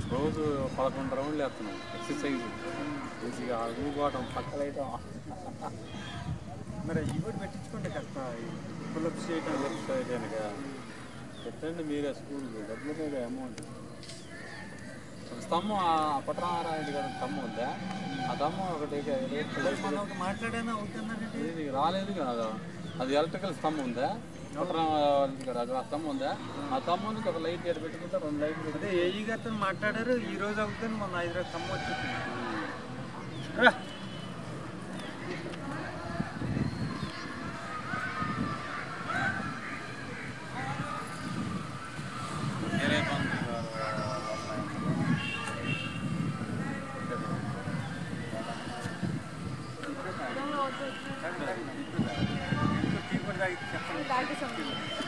రోజు పదకొండు రౌండ్లు వేస్తున్నాం ఎక్సర్సైజ్ ఈజీగా అడుగుకోవటం పక్కలైతే మరి ఇవి కూడా పెట్టించుకుంటే కష్టం పులప్స్ చేయటం కనుక పెట్టండి మీరే స్కూల్కి డబ్బులు మీద అమౌంట్ స్తంభం ఆ పట్టణారాయణ గారి స్తంభం ఉందా ఆ స్తంభం ఒకటి రేట్ మనం ఒక మాట్లాడానా అవుతున్నారంటే ఇది రాలేదు కదా అది ఎలక్ట్రికల్ స్తంభం ఉందా పట్టణ ఆ స్తంభం ఉందా ఆ స్తంభానికి ఒక లైట్ ఎడ పెట్టుకుంటే రెండు లైట్లు పెట్టి అదే ఏఈ గారితో మాట్లాడారు ఈ రోజు అవుతుంది మొన్న హైదరాబాద్ ఖమ్మం వచ్చేసింది రా. ఇంకో టీ కూడా తాగి చెప్పండి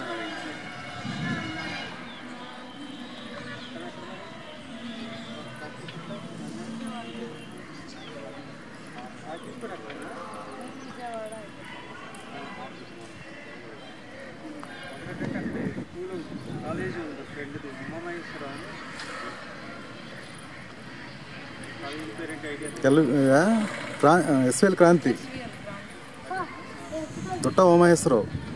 స్కూల్ కాలేజ్ ఉంది ఫ్రెండ్ది ఉమామహేశ్వరం అని కాలేజ్ పేరెంట్ ఐడియా తెలు ఎస్ఎల్ క్రాంతి దొట్ట ఉమామహేశ్వరరావు